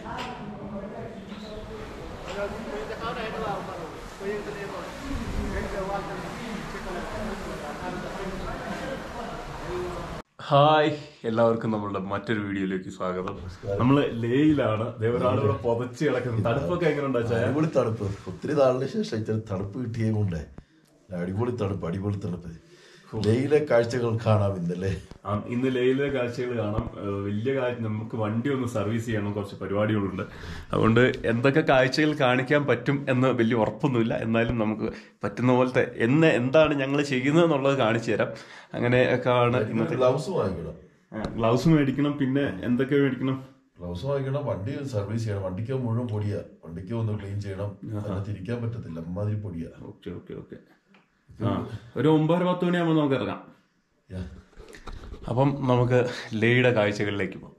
Hi എല്ലാവർക്കും നമ്മളുടെ മറ്റൊരു വീഡിയോയിലേക്ക് സ്വാഗതം നമ്മള് ലേയിലാണ് ദേവരാളിവിടെ പുതച്ച് കിടക്കുന്നത് തണുപ്പൊക്കെ എങ്ങനെ ഉണ്ടാ അടിപൊളി തണുപ്പ് ഒത്തിരി നാളിന് ശേഷം ഇച്ചിരി തണുപ്പ് കിട്ടിയേ കൊണ്ട് അടിപൊളി തണുപ്പ് അടിപൊളി തണുപ്പ് ലേയിലെ കാഴ്ചകൾ കാണാം ഇന്നല്ലേ ആ, ഇന്ന് ലേയിലെ കാഴ്ചകൾ കാണാം ഏഹ് വലിയ കാഴ്ച നമുക്ക് വണ്ടി ഒന്ന് സർവീസ് ചെയ്യണം കുറച്ച് പരിപാടികളുണ്ട് അതുകൊണ്ട് എന്തൊക്കെ കാഴ്ചകൾ കാണിക്കാൻ പറ്റും എന്ന് വലിയ ഉറപ്പൊന്നുമില്ല എന്നാലും നമുക്ക് പറ്റുന്ന പോലത്തെ എന്ന് എന്താണ് ഞങ്ങൾ ചെയ്യുന്നത് എന്നുള്ളത് കാണിച്ചു തരാം അങ്ങനെ ഒക്കെ ആണ് ഇന്നത്തെ ഗ്ലൗസ് വാങ്ങിക്കണം ഗ്ലൗസ് മേടിക്കണം പിന്നെ എന്തൊക്കെ മേടിക്കണം ഗ്ലൗസ് വാങ്ങിക്കണം വണ്ടി സർവീസ് ചെയ്യണം വണ്ടിക്ക് മുഴുവൻ പൊടിയാ വണ്ടിക്ക് ഒന്ന് ക്ലീൻ ചെയ്യണം അതിനകത്ത് ഇരിക്കാൻ പറ്റത്തില്ല അമ്മാതിരി പൊടിയാ ഓക്കെ ഓക്കെ ഓക്കെ ആ ഒരു ഒമ്പതര പത്ത് മണിയാകുമ്പോൾ നമുക്ക് ഇറങ്ങാം യാ. അപ്പം നമുക്ക് ലേയുടെ കാഴ്ചകളിലേക്ക് പോകാം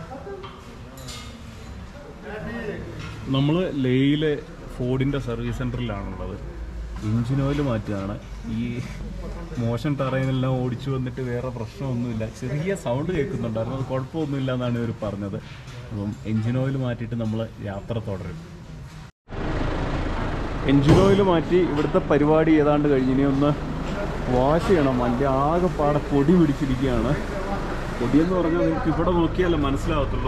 നമ്മൾ ലേയിലെ ഫോർഡിൻ്റെ സർവീസ് സെൻറ്ററിലാണുള്ളത് എഞ്ചിൻ ഓയിൽ മാറ്റുകയാണ് ഈ മോശം ടറയിനെല്ലാം ഓടിച്ചു വന്നിട്ട് വേറെ പ്രശ്നമൊന്നുമില്ല ചെറിയ സൗണ്ട് കേൾക്കുന്നുണ്ടായിരുന്നു അത് കുഴപ്പമൊന്നുമില്ല എന്നാണ് ഇവർ പറഞ്ഞത് അപ്പം എഞ്ചിൻ ഓയിൽ മാറ്റിയിട്ട് നമ്മൾ യാത്ര തുടരും എഞ്ചിൻ ഓയിൽ മാറ്റി ഇവിടുത്തെ പരിപാടി ഏതാണ്ട് കഴിഞ്ഞ് ഇനി ഒന്ന് വാഷ് ചെയ്യണം വണ്ടി ആകെ പാടെ പൊടി പിടിച്ചിരിക്കുകയാണ് പൊടിയെന്ന് പറഞ്ഞാൽ നിങ്ങൾക്ക് ഇവിടെ നോക്കിയാലേ മനസ്സിലാവത്തുള്ളൂ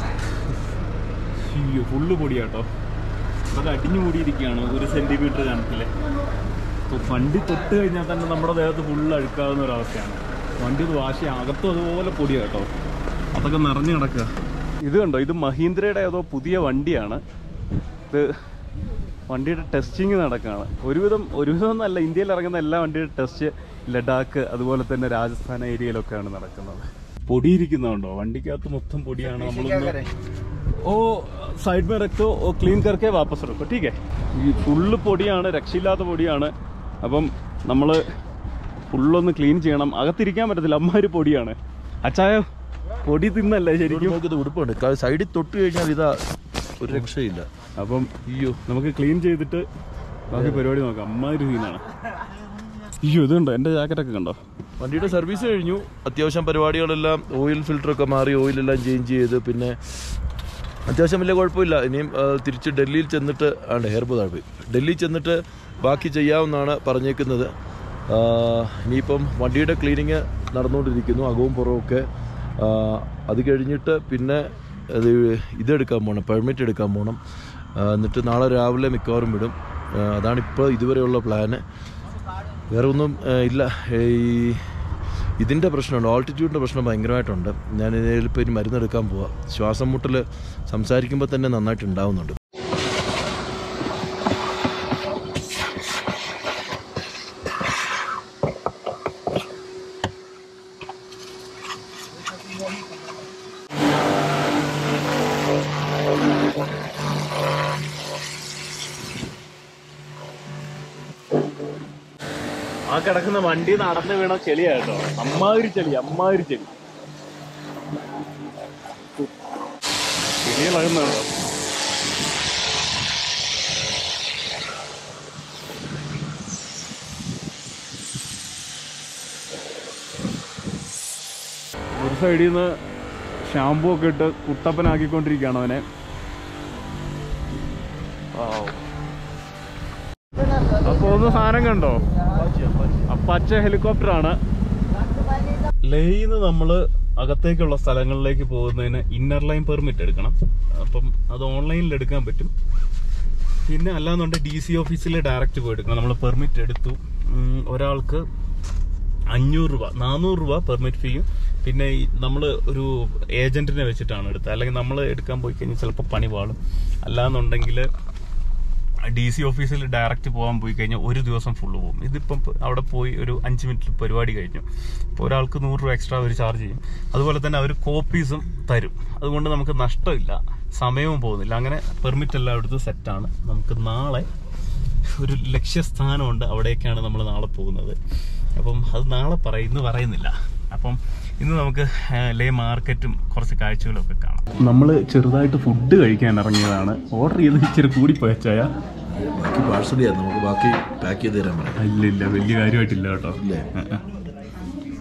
അയ്യോ ഫുള്ള് പൊടിയാട്ടോ ഇവിടെ അടിഞ്ഞു കൂടിയിരിക്കുകയാണ് ഒരു സെൻറ്റിമീറ്റർ കണക്കിൽ അപ്പോൾ വണ്ടി തൊട്ട് കഴിഞ്ഞാൽ തന്നെ നമ്മുടെ ദേഹത്ത് ഫുള്ള് അഴുക്കാവുന്ന ഒരവസ്ഥയാണ് വണ്ടി ഇത് വാശി അകത്തും അതുപോലെ പൊടിയാണ് കേട്ടോ അതൊക്കെ നിറഞ്ഞു കിടക്കുക ഇത് കണ്ടോ ഇത് മഹീന്ദ്രയുടെ ഏതോ പുതിയ വണ്ടിയാണ് ഇത് വണ്ടിയുടെ ടെസ്റ്റിങ് നടക്കുകയാണ് ഒരുവിധം ഒരുവിധം എന്നല്ല ഇന്ത്യയിൽ ഇറങ്ങുന്ന എല്ലാ വണ്ടിയുടെ ടെസ്റ്റ് ലഡാക്ക് അതുപോലെ തന്നെ രാജസ്ഥാൻ ഏരിയയിലൊക്കെയാണ് നടക്കുന്നത് പൊടിയിരിക്കുന്നുണ്ടോ വണ്ടിക്കകത്ത് മൊത്തം പൊടിയാണ് നമ്മളൊന്ന് ഓ സൈഡ് में रखो ഓ ക്ലീൻ करके വാപ്പസ് रखो ठीक है ഈ ഫുള്ള് പൊടിയാണ് രക്ഷയില്ലാത്ത പൊടിയാണ് അപ്പം നമ്മൾ ഫുള്ളൊന്ന് ക്ലീൻ ചെയ്യണം അകത്തിരിക്കാൻ പറ്റത്തില്ല അമ്മാതിരി പൊടിയാണ് അച്ചായ പൊടി തിന്നല്ലേ ശരിക്കും നോക്കിയത് ഉടുപ്പുണ്ട് സൈഡിൽ തൊട്ട് കഴിഞ്ഞാൽ ഇതാ ഒരു രക്ഷയില്ല അപ്പം അയ്യോ നമുക്ക് ക്ലീൻ ചെയ്തിട്ട് ബാക്കി പരിപാടി നോക്കാം അമ്മാതിരി സീനാണ് അയ്യോ ഇതുണ്ടോ എൻ്റെ ജാക്കറ്റൊക്കെ കണ്ടോ വണ്ടിയുടെ സർവീസ് കഴിഞ്ഞു അത്യാവശ്യം പരിപാടികളെല്ലാം ഓയിൽ ഫിൽറ്ററൊക്കെ മാറി ഓയിലെല്ലാം ചേഞ്ച് ചെയ്ത് പിന്നെ അത്യാവശ്യം വലിയ കുഴപ്പമില്ല ഇനിയും ആ, തിരിച്ച് ഡൽഹിയിൽ ചെന്നിട്ട് ആണ് ഹെയർബോ താഴ്പോയി ഡൽഹിയിൽ ചെന്നിട്ട് ബാക്കി ചെയ്യാമെന്നാണ് പറഞ്ഞേക്കുന്നത് ആ, ഇനിയിപ്പം വണ്ടിയുടെ ക്ലീനിങ് നടന്നുകൊണ്ടിരിക്കുന്നു അകവും പുറവും ഒക്കെ ആ, അത് കഴിഞ്ഞിട്ട് പിന്നെ അത് ഇതെടുക്കാൻ പോകണം പെർമിറ്റ് എടുക്കാൻ പോകണം ആ, എന്നിട്ട് നാളെ രാവിലെ മിക്കവാറും വിടും ആ, അതാണിപ്പോൾ ഇതുവരെയുള്ള പ്ലാന് വേറെ ഒന്നും ആ, ഇല്ല ഈ ഇതിൻ്റെ പ്രശ്നമുണ്ട് ഓൾട്ടിറ്റ്യൂഡിൻ്റെ പ്രശ്നം ഭയങ്കരമായിട്ടുണ്ട് ഞാൻ ഇതിലിപ്പോൾ ഇനി മരുന്നെടുക്കാൻ പോവാം ശ്വാസം മുട്ടൽ സംസാരിക്കുമ്പോൾ തന്നെ നന്നായിട്ട് ഉണ്ടാവുന്നുണ്ട് ആ കിടക്കുന്ന വണ്ടി നടന്ന് വീണ ചെളിയാ കേട്ടോ അമ്മാതിരി ചെളി അമ്മാതിരി ചെളി ചെളികളകുന്നുണ്ടോ ഒരു സൈഡിൽ നിന്ന് ഷാമ്പു ഒക്കെ ഇട്ട് കുട്ടപ്പനാക്കിക്കൊണ്ടിരിക്കുകയാണ് അവനെ അപ്പൊ ഒന്ന് സാധനം കണ്ടോ അപ്പാച്ച ഹെലികോപ്റ്റർ ആണ് ലേന്ന് നമ്മള് അകത്തേക്കുള്ള സ്ഥലങ്ങളിലേക്ക് പോകുന്നതിന് ഇന്നർ ലൈൻ പെർമിറ്റ് എടുക്കണം അപ്പം അത് ഓൺലൈനിൽ എടുക്കാൻ പറ്റും പിന്നെ അല്ലാന്നുണ്ടെങ്കിൽ ഡി സി ഓഫീസിൽ ഡയറക്റ്റ് പോയി എടുക്കണം നമ്മൾ പെർമിറ്റ് എടുത്തു ഉം, ഒരാൾക്ക് അഞ്ഞൂറ് രൂപ നാനൂറ് രൂപ പെർമിറ്റ് ഫീയും പിന്നെ നമ്മൾ ഒരു ഏജന്റിനെ വെച്ചിട്ടാണ് എടുത്തത് അല്ലെങ്കിൽ നമ്മൾ എടുക്കാൻ പോയി കഴിഞ്ഞാൽ ചിലപ്പോൾ പണി പാളും അല്ലാന്നുണ്ടെങ്കിൽ ഡി സി ഓഫീസിൽ ഡയറക്റ്റ് പോകാൻ പോയി കഴിഞ്ഞാൽ ഒരു ദിവസം ഫുള്ള് പോകും ഇതിപ്പം പ- അവിടെ പോയി ഒരു അഞ്ച് മിനിറ്റ് പരിപാടി കഴിഞ്ഞു അപ്പോൾ ഒരാൾക്ക് നൂറ് രൂപ എക്സ്ട്രാ അവർ ചാർജ് ചെയ്യും അതുപോലെ തന്നെ അവർ കോപ്പീസും തരും അതുകൊണ്ട് നമുക്ക് നഷ്ടമില്ല സമയവും പോകുന്നില്ല അങ്ങനെ പെർമിറ്റ് എല്ലാം എടുത്ത് സെറ്റാണ് നമുക്ക് നാളെ ഒരു ലക്ഷ്യസ്ഥാനമുണ്ട് അവിടേക്കാണ് നമ്മൾ നാളെ പോകുന്നത് അപ്പം അത് നാളെ പറയും ഇന്ന് പറയുന്നില്ല അപ്പം ഇന്ന് നമുക്ക് ആ, ലേ മാർക്കറ്റും കുറച്ച് കാഴ്ചകളൊക്കെ കാണാം നമ്മൾ ചെറുതായിട്ട് ഫുഡ് കഴിക്കാൻ ഇറങ്ങിയതാണ് ഓർഡർ ചെയ്ത് ഇച്ചിരി കൂടിപ്പോയച്ചായ ബാക്കി പാഴ്സൽ ചെയ്യാം നമുക്ക് ബാക്കി പാക്ക് ചെയ്ത് തരാൻ പറയാം ഇല്ല ഇല്ല വലിയ കാര്യമായിട്ടില്ല കേട്ടോ ഇല്ലേ ആ, ആ.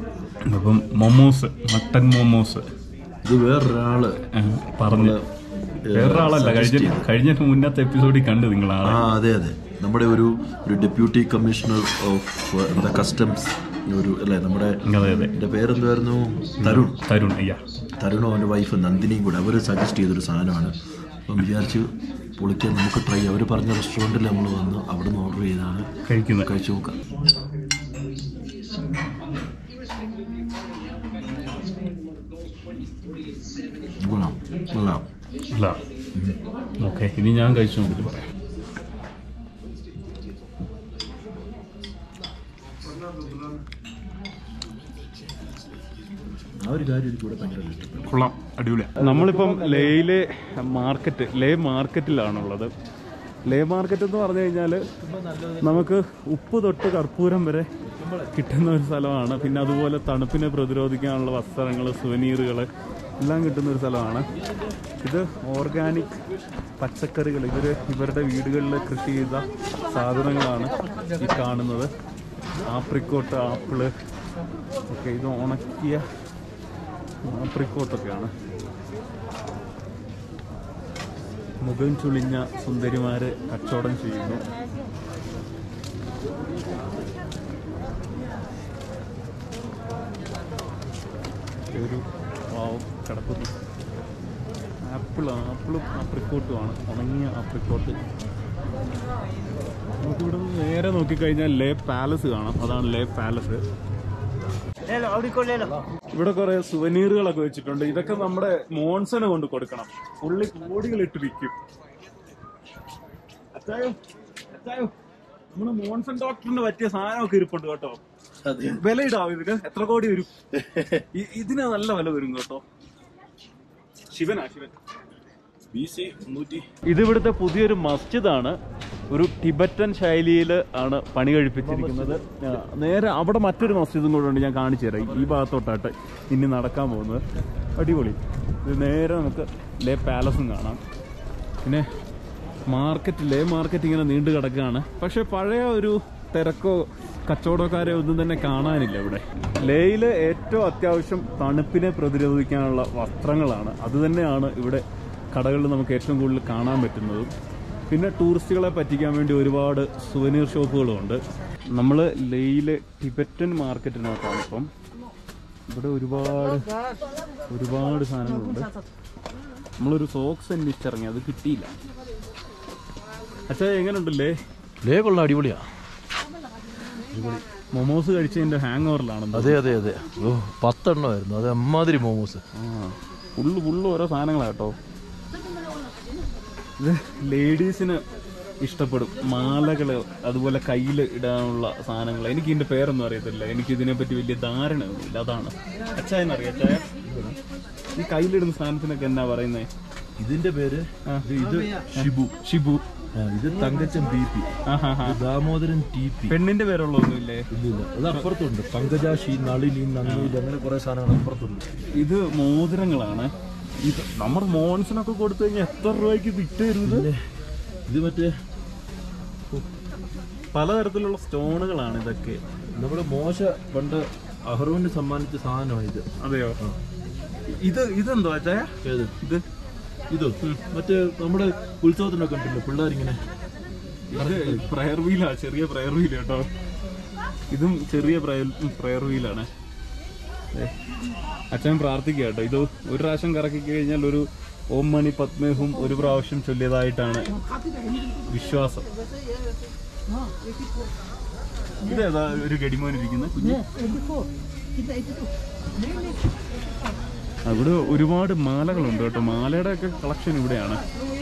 അപ്പം മൊമോസ് മട്ടൻ മൊമോസ് ഇത് വേറൊരാള് ആ, പറഞ്ഞു വേറൊരാളല്ല കഴിഞ്ഞ കഴിഞ്ഞ മുന്നത്തെ എപ്പിസോഡിൽ കണ്ടു നിങ്ങൾ ആ അതെ അതെ നമ്മുടെ ഒരു ഒരു ഡെപ്യൂട്ടി കമ്മീഷണർ ഓഫ് എന്താ കസ്റ്റംസ് ഒരു അല്ലേ നമ്മുടെ അതെ അതെ എൻ്റെ പേരെന്തായിരുന്നു തരുൺ തരുൺ അയ്യാ തരുണും അവൻ്റെ വൈഫ് നന്ദിനിയും കൂടെ അവർ സജസ്റ്റ് ചെയ്തൊരു സാധനമാണ് അപ്പം വിചാരിച്ച് പൊളിക്കാൻ നമുക്ക് ട്രൈ അവർ പറഞ്ഞ റെസ്റ്റോറൻറ്റിൽ നമ്മൾ വന്ന് അവിടെ നിന്ന് ഓർഡർ ചെയ്താണ് കഴിക്കുന്നത് കഴിച്ചു നോക്കാം കൊള്ളാം കൊള്ളാം അല്ല ഓക്കെ ഇനി ഞാൻ കഴിച്ചു നോക്കിട്ട് പറയാം ആ ഒരു കാര്യം എനിക്ക് ഇവിടെ ഭയങ്കര ഇഷ്ടപ്പെട്ടു കൊള്ളാം അടിപൊളിയാണ് നമ്മളിപ്പം ലേയിലെ മാർക്കറ്റ് ലേ മാർക്കറ്റിലാണുള്ളത് ലേ മാർക്കറ്റ് എന്ന് പറഞ്ഞു കഴിഞ്ഞാൽ നമുക്ക് ഉപ്പ് തൊട്ട് കർപ്പൂരം വരെ കിട്ടുന്ന ഒരു സ്ഥലമാണ് പിന്നെ അതുപോലെ തണുപ്പിനെ പ്രതിരോധിക്കാനുള്ള വസ്ത്രങ്ങൾ സുവനീറുകൾ എല്ലാം കിട്ടുന്ന ഒരു സ്ഥലമാണ് ഇത് ഓർഗാനിക് പച്ചക്കറികൾ ഇവർ ഇവരുടെ വീടുകളിൽ കൃഷി ചെയ്ത സാധനങ്ങളാണ് ഈ കാണുന്നത് ആപ്രിക്കോട്ട് ആപ്പിള് ഒക്കെ ഇത് ഉണക്കിയ ആപ്രിക്കോട്ടൊക്കെയാണ് മുഖം ചുളിഞ്ഞ സുന്ദരിമാര് കച്ചവടം ചെയ്യുന്നു ഒരു പാവം കിടക്കുന്നു ആപ്പിൾ ആപ്പിളും ആപ്രിക്കോട്ടുമാണ് ഉണങ്ങിയ ആപ്രിക്കോട്ട് നമുക്കിവിടെ നിന്ന് നേരെ നോക്കിക്കഴിഞ്ഞാൽ ലേ പാലസ് കാണാം അതാണ് ലേ പാലസ് ഇവിടെ കുറെ സുവനീറുകളൊക്കെ വെച്ചിട്ടുണ്ട് ഇതൊക്കെ നമ്മുടെ മോൺസനെ കൊണ്ട് കൊടുക്കണം പുള്ളി കോടികളിട്ട് വിൽക്കും അച്ചായോ അച്ചായോ നമ്മുടെ മോൺസൺ ഡോക്ടറിന് പറ്റിയ സാധനമൊക്കെ ഇരിപ്പുണ്ട് കേട്ടോ വില ഇടാവും ഇതിന് എത്ര കോടി വരും ഇ- ഇതിന് നല്ല വില വരും കേട്ടോ ശിവനാ ശിവൻ ബി സി മുന്നൂറ്റി ഇത് ഇവിടുത്തെ പുതിയൊരു മസ്ജിദാണ് ഒരു ടിബറ്റൻ ശൈലിയിൽ ആണ് പണി കഴിപ്പിച്ചിരിക്കുന്നത് ആ, നേരെ അവിടെ മറ്റൊരു മസ്ജിദും കൂടെ ഉണ്ട് ഞാൻ കാണിച്ചു തരാം ഈ ഭാഗത്തോട്ടായിട്ട് ഇനി നടക്കാൻ പോകുന്നത് അടിപൊളി ഇത് നേരെ നമുക്ക് ലേ പാലസും കാണാം പിന്നെ മാർക്കറ്റ് ലേ മാർക്കറ്റ് ഇങ്ങനെ നീണ്ടു കിടക്കുകയാണ് പക്ഷെ പഴയ ഒരു തിരക്കോ കച്ചവടക്കാരെ ഒന്നും തന്നെ കാണാനില്ല ഇവിടെ ലേയിൽ ഏറ്റവും അത്യാവശ്യം തണുപ്പിനെ പ്രതിരോധിക്കാനുള്ള വസ്ത്രങ്ങളാണ് അത് തന്നെയാണ് ഇവിടെ കടകളിൽ നമുക്ക് ഏറ്റവും കൂടുതൽ കാണാൻ പറ്റുന്നതും പിന്നെ ടൂറിസ്റ്റുകളെ പറ്റിക്കാൻ വേണ്ടി ഒരുപാട് സുവനീർ ഷോപ്പുകളുമുണ്ട് നമ്മൾ ലേയിലെ ടിബറ്റൻ മാർക്കറ്റിനകത്താണ് ഇപ്പം ഇവിടെ ഒരുപാട് ഒരുപാട് സാധനങ്ങളുണ്ട് നമ്മളൊരു സോക്സ് അന്വേഷിച്ചിറങ്ങി അത് കിട്ടിയില്ല അച്ഛാ എങ്ങനെയുണ്ടല്ലേ ലേ കൊള്ളാം അടിപൊളിയാ മൊമോസ് കഴിച്ചതിന്റെ ഹാങ് ഓവറിലാണ് അതെ അതെ അതെ ഓ പത്തെണ്ണമായിരുന്നു അത് അമ്മാതിരി മോമോസ് ഫുള്ള് ഫുള്ള് ഓരോ സാധനങ്ങളാട്ടോ ഇത് ലേഡീസിന് ഇഷ്ടപ്പെടും മാലകള് അതുപോലെ കയ്യിൽ ഇടാനുള്ള സാധനങ്ങൾ എനിക്ക് ഇതിന്റെ പേരൊന്നും അറിയത്തില്ല എനിക്ക് ഇതിനെപ്പറ്റി വലിയ ധാരണയൊന്നുമില്ല അതാണ് അച്ചായനറിയാം അച്ചായ ഈ കയ്യിലിടുന്ന സാധനത്തിനൊക്കെ എന്നാ പറയുന്നേ ഇതിന്റെ പേര് ആ. ഇത് ഷിബു ഷിബു ആ, ഇത് തങ്കച്ചൻ ബി പി ആഹാ ഹാ ദാമോദരൻ ടി പി പെണ്ണിന്റെ പേരുള്ളതൊന്നുമില്ലേ ഇല്ലില്ല അത് അപ്പുറത്തുണ്ട് പങ്കജാഷി നളിനി നങ്ങൂല് അങ്ങനെ കുറെ സാധനങ്ങൾ അപ്പുറത്തുണ്ട് ഇത് മോതിരങ്ങളാണ് ഇത് നമ്മുടെ മോൺസിനൊക്കെ കൊടുത്തു കഴിഞ്ഞാൽ എത്ര രൂപയ്ക്ക് വിറ്റ് തരുന്നത് പിന്നെ ഇത് മറ്റേ പലതരത്തിലുള്ള സ്റ്റോണുകളാണ് ഇതൊക്കെ നമ്മുടെ മോശ പണ്ട് അഹ്റോന് സമ്മാനിച്ച സാധനമാണ് ഇത് അതെയോ ഇത് ഇതെന്തോ അച്ചായ ഏത് ഇത് ഇതോ മറ്റേ നമ്മുടെ ഉത്സവത്തിനൊക്കെ ഉണ്ടല്ലോ പിള്ളേരിങ്ങനെ ഇത് പ്രയർ വീലാ ചെറിയ പ്രയർ വീൽ കേട്ടോ ഇതും ചെറിയ പ്രയർ വീലാണ് അച്ഛൻ പ്രാർത്ഥിക്കുക കേട്ടോ ഇത് ഒരു പ്രാവശ്യം കറക്കി കഴിഞ്ഞാൽ ഒരു ഓം മണി പത്മേഹും ഒരു പ്രാവശ്യം ചൊല്ലിയതായിട്ടാണ് വിശ്വാസം ഇതേതാ ഒരു ഗഡിമോൻ ഇരിക്കുന്ന കുഞ്ഞ് അവിടെ ഒരുപാട് മാലകളുണ്ട് കേട്ടോ മാലയുടെ ഒക്കെ കളക്ഷൻ ഇവിടെയാണ്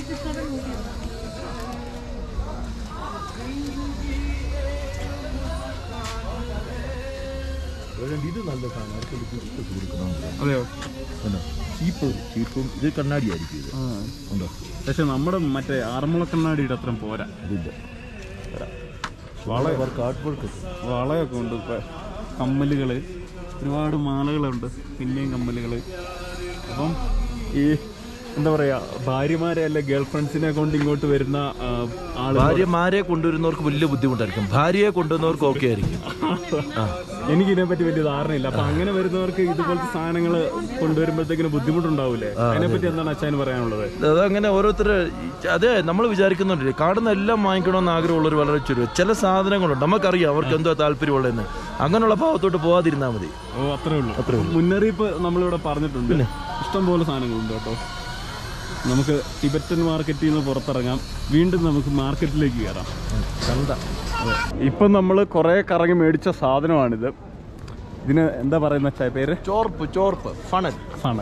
ഇത് നല്ല സാധനം ആർക്കും ഗിഫ്റ്റ് കൊടുക്കണം അതെയോ ചീപ്പ് ചീപ്പും ഇത് കണ്ണാടിയായിരിക്കും ഇത് ആ ഉണ്ടോ പക്ഷെ നമ്മുടെ മറ്റേ ആറന്മുള കണ്ണാടിയുടെ അത്രയും പോരാ ഇതില്ല വള അവർക്ക് ആർട്ട് വർക്ക് വളയൊക്കെ ഉണ്ട് ഇപ്പൊ കമ്മലുകള് ഒരുപാട് മാലകളുണ്ട് പിന്നെയും കമ്മലുകള് അപ്പം ഈ എന്താ പറയാ ഭാര്യമാരെ അല്ലെ ഗേൾ ഫ്രണ്ട്സിനെ കൊണ്ട് ഇങ്ങോട്ട് വരുന്ന ആ, ആളുകൾ ഭാര്യമാരെ കൊണ്ടുവരുന്നവർക്ക് വലിയ ബുദ്ധിമുട്ടായിരിക്കും ഭാര്യയെ കൊണ്ടുവന്നവർക്ക് ഓക്കെ ആയിരിക്കും ആ എനിക്ക് ഇതിനെപ്പറ്റി വലിയ ധാരണയില്ല അപ്പൊ അങ്ങനെ വരുന്നവർക്ക് ഇതുപോലത്തെ സാധനങ്ങൾ കൊണ്ടുവരുമ്പോഴത്തേക്കിന് ബുദ്ധിമുട്ടുണ്ടാവൂലേ അതിനെപ്പറ്റി എന്താണ് അച്ഛന് പറയാനുള്ളത് അതങ്ങനെ ഓരോരുത്തർ അതെ നമ്മൾ വിചാരിക്കുന്നുണ്ട് കാണുന്ന എല്ലാം വാങ്ങിക്കണമെന്ന് ആഗ്രഹമുള്ളവർ വളരെ ചുരുക്കം ചില സാധനങ്ങളുണ്ട് നമുക്കറിയാം അവർക്ക് എന്തോ താല്പര്യമുള്ളതെന്ന് അങ്ങനെയുള്ള ഭാവത്തോട്ട് പോകാതിരുന്നാൽ മതി ഓ അത്രേ ഉള്ളൂ അത്രേ ഉള്ളൂ മുന്നറിയിപ്പ് നമ്മളിവിടെ പറഞ്ഞിട്ടുണ്ട് ഇഷ്ടം പോലെ സാധനങ്ങളുണ്ട് കേട്ടോ നമുക്ക് ടിബറ്റൻ മാർക്കറ്റിൽ നിന്ന് പുറത്തിറങ്ങാം വീണ്ടും നമുക്ക് മാർക്കറ്റിലേക്ക് കയറാം കണ്ട ഇപ്പം നമ്മൾ കുറേ കറങ്ങി മേടിച്ച സാധനമാണിത് ഇതിന് എന്താ പറയുന്ന ചായ പേര് ചോർപ്പ് ചോർപ്പ് ഫണൽ ആണ്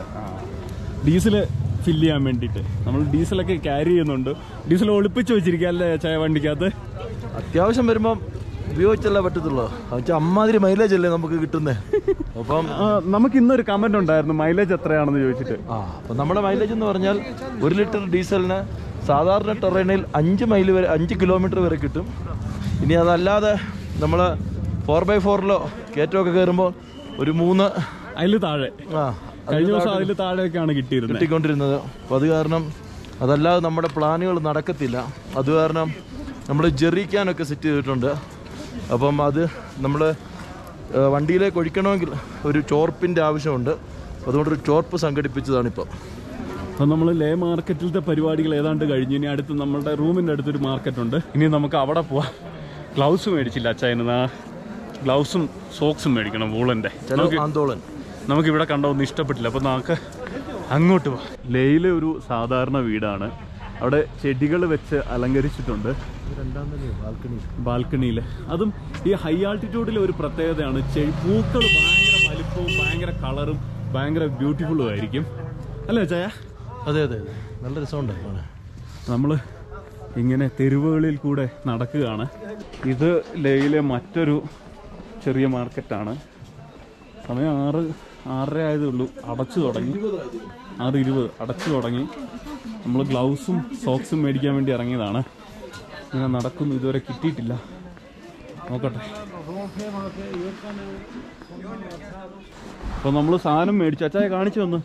ഡീസൽ ഫില്ല് ചെയ്യാൻ വേണ്ടിയിട്ട് നമ്മൾ ഡീസലൊക്കെ ക്യാരി ചെയ്യുന്നുണ്ട് ഡീസൽ ഒളിപ്പിച്ച് വെച്ചിരിക്കുക അല്ലേ ചായ വണ്ടിക്കകത്ത് അത്യാവശ്യം വരുമ്പം ഉപയോഗിച്ചല്ലേ പറ്റത്തുള്ളൂ എന്നുവെച്ചാൽ അമ്മാതിരി മൈലേജ് അല്ലേ നമുക്ക് കിട്ടുന്നത് അപ്പം ആ, നമുക്ക് ഇന്നൊരു കമന്റ് ഉണ്ടായിരുന്നു മൈലേജ് എത്രയാണെന്ന് ചോദിച്ചിട്ട് ആ അപ്പം നമ്മുടെ മൈലേജ് എന്ന് പറഞ്ഞാൽ ഒരു ലിറ്റർ ഡീസലിന് സാധാരണ ടെറൈനിൽ അഞ്ച് മൈൽ വരെ അഞ്ച് കിലോമീറ്റർ വരെ കിട്ടും ഇനി അതല്ലാതെ നമ്മൾ ഫോർ ബൈ ഫോറിലോ കയറ്റമൊക്കെ കയറുമ്പോൾ ഒരു മൂന്ന് അതിൽ താഴെ ആ കഴിഞ്ഞ ദിവസം അതിൽ താഴെയൊക്കെയാണ് കിട്ടിയിരുന്നത് കിട്ടിക്കൊണ്ടിരുന്നത് അപ്പോൾ അത് കാരണം അതല്ലാതെ നമ്മുടെ പ്ലാനുകൾ നടക്കത്തില്ല അത് കാരണം നമ്മൾ ജെറിക്കാനൊക്കെ സെറ്റ് ചെയ്തിട്ടുണ്ട് അപ്പം അത് നമ്മൾ വണ്ടിയിലേക്ക് ഒഴിക്കണമെങ്കിൽ ഒരു ചോർപ്പിൻ്റെ ആവശ്യമുണ്ട് അതുകൊണ്ടൊരു ചോർപ്പ് സംഘടിപ്പിച്ചതാണിപ്പം അപ്പം നമ്മൾ ലേ മാർക്കറ്റിലത്തെ പരിപാടികൾ ഏതാണ്ട് കഴിഞ്ഞു ഇനി അടുത്ത് നമ്മളുടെ റൂമിൻ്റെ അടുത്തൊരു മാർക്കറ്റ് ഉണ്ട് ഇനി നമുക്ക് അവിടെ പോവാം ഗ്ലൗസ് മേടിച്ചില്ല അച്ഛന് ഗ്ലൗസും സോക്സും മേടിക്കണം വൂളൻ്റെ ചില ആന്തോളൻ നമുക്ക് ഇവിടെ കണ്ട ഒന്നും ഇഷ്ടപ്പെട്ടില്ല അപ്പോൾ നമുക്ക് അങ്ങോട്ട് പോവാം ലേയിലെ ഒരു സാധാരണ വീടാണ് അവിടെ ചെടികൾ വെച്ച് അലങ്കരിച്ചിട്ടുണ്ട് രണ്ടാം തന്നെ ബാൽക്കണി ബാൽക്കണിയിൽ അതും ഈ ഹൈ ആൾട്ടിറ്റ്യൂഡിലെ ഒരു പ്രത്യേകതയാണ് ചെ- പൂക്കൾ ഭയങ്കര വലിപ്പവും ഭയങ്കര കളറും ഭയങ്കര ബ്യൂട്ടിഫുള്ളും ആയിരിക്കും അല്ലേ ചായ അതെ അതെ അതെ നല്ല രസമുണ്ട് കാണാൻ. നമ്മൾ ഇങ്ങനെ തെരുവുകളിൽ കൂടെ നടക്കുകയാണ് ഇത് ലേയിലെ മറ്റൊരു ചെറിയ മാർക്കറ്റാണ് സമയം ആറ് ആറര ആയതേ ഉള്ളൂ അടച്ചു തുടങ്ങി ആറ് ഇരുപത് അടച്ചു തുടങ്ങി നമ്മൾ ഗ്ലൗസും സോക്സും മേടിക്കാൻ വേണ്ടി ഇറങ്ങിയതാണ് ഇങ്ങനെ നടക്കുന്നു ഇതുവരെ കിട്ടിയിട്ടില്ല നോക്കട്ടെ അപ്പോൾ നമ്മൾ സാധനം മേടിച്ചു അച്ചായ കാണിച്ചു വന്ന്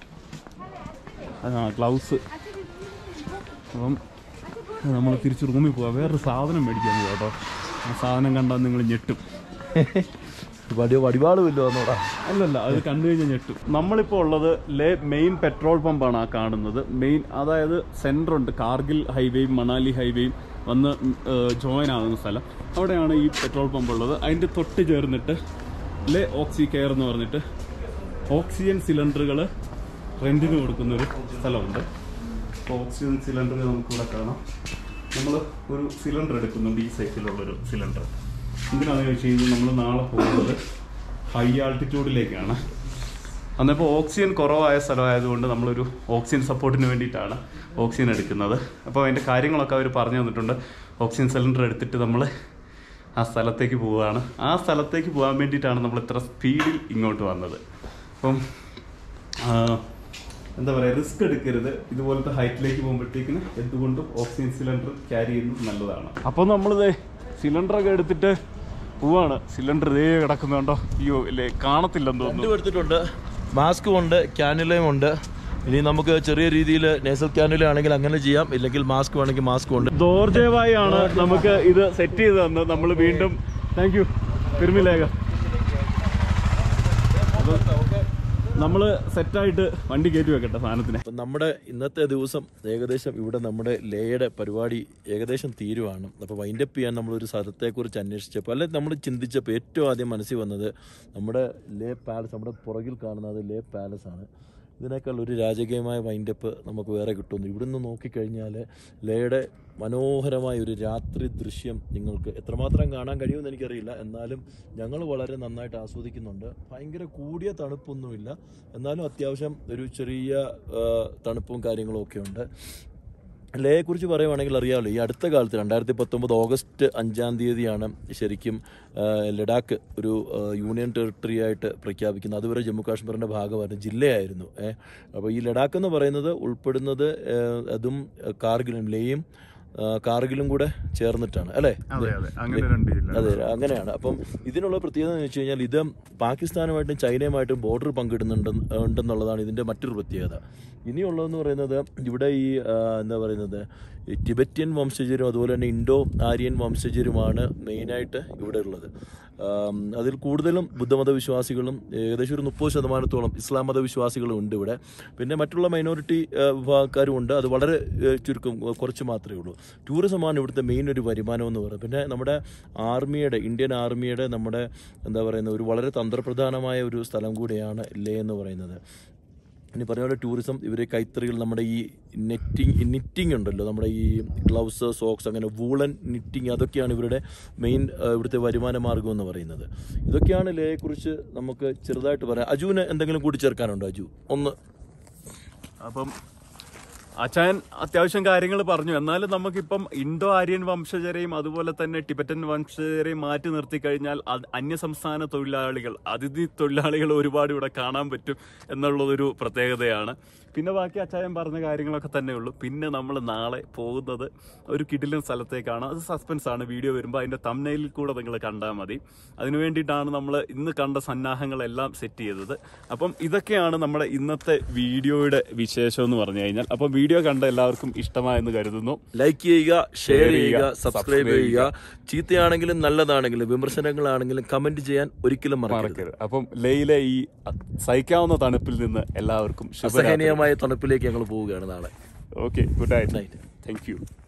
ആ ഗ്ലൗസ് അപ്പം നമ്മൾ തിരിച്ച് റൂമിൽ പോവാം വേറൊരു സാധനം മേടിക്കാൻ പോവാം കേട്ടോ ആ സാധനം കണ്ടാൽ നിങ്ങൾ ഞെട്ടും വടി വടിവാളുമില്ലോ എന്നോടാ അല്ലല്ല അത് കണ്ടു കഴിഞ്ഞാൽ ഞെട്ടും നമ്മളിപ്പോൾ ഉള്ളത് ലേ മെയിൻ പെട്രോൾ പമ്പാണ് ആ കാണുന്നത് മെയിൻ അതായത് സെൻറ്റർ ഉണ്ട് കാർഗിൽ ഹൈവേയും മണാലി ഹൈവേയും വന്ന് ജോയിൻ ആകുന്ന സ്ഥലം അവിടെയാണ് ഈ പെട്രോൾ പമ്പ് ഉള്ളത് അതിൻ്റെ തൊട്ട് ചേർന്നിട്ട് ലേ ഓക്സി കെയർ എന്ന് പറഞ്ഞിട്ട് ഓക്സിജൻ സിലിണ്ടറുകൾ റെൻറ്റിന് കൊടുക്കുന്ന ഒരു സ്ഥലമുണ്ട് അപ്പോൾ ഓക്സിജൻ സിലിണ്ടർ നമുക്കിവിടെ കാണാം നമ്മൾ ഒരു സിലിണ്ടർ എടുക്കുന്നുണ്ട് ഈ സൈസിലുള്ളൊരു സിലിണ്ടർ എന്തിനാണെന്ന് ചോദിച്ചു കഴിഞ്ഞാൽ നമ്മൾ നാളെ പോകുന്നത് ഹൈ ആൾട്ടിറ്റ്യൂഡിലേക്കാണ് അന്നപ്പോൾ ഓക്സിജൻ കുറവായ സ്ഥലമായതുകൊണ്ട് നമ്മളൊരു ഓക്സിജൻ സപ്പോർട്ടിന് വേണ്ടിയിട്ടാണ് ഓക്സിജൻ എടുക്കുന്നത് അപ്പോൾ അതിൻ്റെ കാര്യങ്ങളൊക്കെ അവർ പറഞ്ഞു തന്നിട്ടുണ്ട് ഓക്സിജൻ സിലിണ്ടർ എടുത്തിട്ട് നമ്മൾ ആ സ്ഥലത്തേക്ക് പോവുകയാണ് ആ സ്ഥലത്തേക്ക് പോകാൻ വേണ്ടിയിട്ടാണ് നമ്മൾ ഇത്ര സ്പീഡിൽ ഇങ്ങോട്ട് വന്നത് അപ്പം ആ, എന്താ പറയുക റിസ്ക് എടുക്കരുത് ഇതുപോലത്തെ ഹൈറ്റിലേക്ക് പോകുമ്പോഴത്തേക്കിന് എന്തുകൊണ്ടും ഓക്സിജൻ സിലിണ്ടർ ക്യാരി ചെയ്യുന്നത് നല്ലതാണ് അപ്പോൾ നമ്മളിത് സിലിണ്ടറൊക്കെ എടുത്തിട്ട് പോവാണ് സിലിണ്ടർ ഇതേ കിടക്കുന്നുണ്ടോ അയ്യോ ഇല്ലേ കാണത്തില്ലെന്ന് തോന്നുന്നു രണ്ടും എടുത്തിട്ടുണ്ട് മാസ്കും ഉണ്ട് ക്യാനുലയും ഉണ്ട് ഇനി നമുക്ക് ചെറിയ രീതിയിൽ നേസൽ ക്യാനുല ആണെങ്കിൽ അങ്ങനെ ചെയ്യാം ഇല്ലെങ്കിൽ മാസ്ക് വേണമെങ്കിൽ മാസ്കും ഉണ്ട് ദോർജയമായി ആണ് നമുക്ക് ഇത് സെറ്റ് ചെയ്ത് തന്ന് നമ്മൾ വീണ്ടും താങ്ക് യു പെരുമിലേഖ നമ്മൾ സെറ്റായിട്ട് വണ്ടി കയറ്റി വെക്കട്ടെ സാധനത്തിന് അപ്പം നമ്മുടെ ഇന്നത്തെ ദിവസം ഏകദേശം ഇവിടെ നമ്മുടെ ലേയുടെ പരിപാടി ഏകദേശം തീരുവാണ് അപ്പോൾ വൈൻഡപ്പ് ചെയ്യാൻ നമ്മളൊരു സ്ഥലത്തെക്കുറിച്ച് അന്വേഷിച്ചപ്പോൾ അല്ലെങ്കിൽ നമ്മൾ ചിന്തിച്ചപ്പോൾ ഏറ്റവും ആദ്യം മനസ്സിൽ വന്നത് നമ്മുടെ ലേ പാലസ് നമ്മുടെ പുറകിൽ കാണുന്നത് ലേ പാലസ് ആണ് ഇതിനേക്കാൾ ഒരു രാജകീയമായ വൈൻഡപ്പ് നമുക്ക് വേറെ കിട്ടുന്നു ഇവിടുന്ന് നോക്കിക്കഴിഞ്ഞാൽ ലേയുടെ മനോഹരമായ ഒരു രാത്രി ദൃശ്യം നിങ്ങൾക്ക് എത്രമാത്രം കാണാൻ കഴിയുമെന്ന് എനിക്കറിയില്ല എന്നാലും ഞങ്ങൾ വളരെ നന്നായിട്ട് ആസ്വദിക്കുന്നുണ്ട് ഭയങ്കര കൂടിയ തണുപ്പൊന്നുമില്ല എന്നാലും അത്യാവശ്യം ഒരു ചെറിയ ആ, തണുപ്പും കാര്യങ്ങളും ഒക്കെ ഉണ്ട് ലേയെ കുറിച്ച് പറയുവാണെങ്കിൽ അറിയാമല്ലോ ഈ അടുത്ത കാലത്ത് രണ്ടായിരത്തി പത്തൊമ്പത് ഓഗസ്റ്റ് അഞ്ചാം തീയതിയാണ് ശരിക്കും ആ, ലഡാക്ക് ഒരു ആ, യൂണിയൻ ടെറിട്ടറി ആയിട്ട് പ്രഖ്യാപിക്കുന്നത് അതുവരെ ജമ്മു കാശ്മീരിൻ്റെ ഭാഗമായിരുന്നു ജില്ലയായിരുന്നു ഏ അപ്പോൾ ഈ ലഡാക്ക് എന്ന് പറയുന്നത് ഉൾപ്പെടുന്നത് ആ, അതും ആ, കാർഗിലും ലേയും ആ, കാർഗിലും കൂടെ ചേർന്നിട്ടാണ് അല്ലേ അതെ അതെ അങ്ങനെ രണ്ട് ജില്ല അതെ അങ്ങനെയാണ് അപ്പം ഇതിനുള്ള പ്രത്യേകത എന്ന് വെച്ച് കഴിഞ്ഞാൽ ഇത് പാകിസ്ഥാനുമായിട്ടും ചൈനയുമായിട്ടും ബോർഡർ പങ്കിടുന്നുണ്ട് ഉണ്ടെന്നുള്ളതാണ് ഇതിൻ്റെ മറ്റൊരു പ്രത്യേകത ഇനിയുള്ളതെന്ന് പറയുന്നത് ഇവിടെ ഈ ആ, എന്താ പറയുന്നത് ഈ ടിബറ്റിയൻ വംശജരും അതുപോലെ തന്നെ ഇൻഡോ ആര്യൻ വംശജരുമാണ് മെയിനായിട്ട് ഇവിടെ ഉള്ളത് ആം, അതിൽ കൂടുതലും ബുദ്ധമത വിശ്വാസികളും ഏകദേശം ഒരു മുപ്പത് ശതമാനത്തോളം ഇസ്ലാം മത വിശ്വാസികളും ഉണ്ട് ഇവിടെ പിന്നെ മറ്റുള്ള മൈനോറിറ്റി വിഭാഗക്കാരും ഉണ്ട് അത് വളരെ ഏ, ചുരുക്കം ഏ, കുറച്ച് മാത്രമേ ഉള്ളൂ ടൂറിസമാണ് ഇവിടുത്തെ മെയിൻ ഒരു വരുമാനം എന്ന് പറയുന്നത് പിന്നെ നമ്മുടെ ആർമിയുടെ ഇന്ത്യൻ ആർമിയുടെ നമ്മുടെ എന്താ പറയുന്നത് ഒരു വളരെ തന്ത്രപ്രധാനമായ ഒരു സ്ഥലം കൂടിയാണ് ലേ എന്ന് പറയുന്നത് ഇനി പറഞ്ഞ പോലെ ടൂറിസം ഇവർ കൈത്തറികൾ നമ്മുടെ ഈ നെറ്റിങ് നിറ്റിംഗ് ഉണ്ടല്ലോ നമ്മുടെ ഈ ഗ്ലൗസ് സോക്സ് അങ്ങനെ വൂളൻ നിറ്റിങ് അതൊക്കെയാണ് ഇവരുടെ മെയിൻ ഇവിടുത്തെ വരുമാന മാർഗം എന്ന് പറയുന്നത് ഇതൊക്കെയാണ് ലേയെക്കുറിച്ച് നമുക്ക് ചെറുതായിട്ട് പറയാം അജുവിന് എന്തെങ്കിലും കൂട്ടിച്ചേർക്കാനുണ്ടോ അജു ഒന്ന് അപ്പം അച്ചായൻ അത്യാവശ്യം കാര്യങ്ങൾ പറഞ്ഞു എന്നാലും നമുക്കിപ്പം ഇൻഡോ ആര്യൻ വംശജരെയും അതുപോലെ തന്നെ ടിബറ്റൻ വംശജരെയും മാറ്റി നിർത്തി കഴിഞ്ഞാൽ അത് അന്യസംസ്ഥാന തൊഴിലാളികൾ അതിഥി തൊഴിലാളികൾ ഒരുപാട് ഇവിടെ കാണാൻ പറ്റും എന്നുള്ളതൊരു പ്രത്യേകതയാണ് പിന്നെ ബാക്കി അച്ചായൻ പറഞ്ഞ കാര്യങ്ങളൊക്കെ തന്നെ ഉള്ളൂ പിന്നെ നമ്മൾ നാളെ പോകുന്നത് ഒരു കിടിലൻ സ്ഥലത്തേക്കാണ് അത് സസ്പെൻസ് ആണ് വീഡിയോ വരുമ്പോൾ അതിന്റെ തമ്മനയിലിൽ കൂടെ നിങ്ങൾ കണ്ടാൽ മതി അതിനു വേണ്ടിയിട്ടാണ് നമ്മൾ ഇന്ന് കണ്ട സന്നാഹങ്ങളെല്ലാം സെറ്റ് ചെയ്തത് അപ്പം ഇതൊക്കെയാണ് നമ്മുടെ ഇന്നത്തെ വീഡിയോയുടെ വിശേഷം എന്ന് പറഞ്ഞു കഴിഞ്ഞാൽ അപ്പം വീഡിയോ കണ്ട എല്ലാവർക്കും ഇഷ്ടമായെന്ന് കരുതുന്നു ലൈക്ക് ചെയ്യുക ഷെയർ ചെയ്യുക ചെയ്യുക, സബ്സ്ക്രൈബ് subscribe ചെയ്യുക ചീത്തയാണെങ്കിലും നല്ലതാണെങ്കിലും വിമർശനങ്ങളാണെങ്കിലും കമന്റ് ചെയ്യാൻ ഒരിക്കലും മറക്കരുത് മറക്കരുത് അപ്പം ലേയിലെ ഈ സഹിക്കാവുന്ന തണുപ്പിൽ നിന്ന് എല്ലാവർക്കും ശുഭരാത്രി അസഹനീയമായ തണുപ്പിലേക്ക് ഞങ്ങൾ പോവുകയാണ് നാളെ okay good night night thank U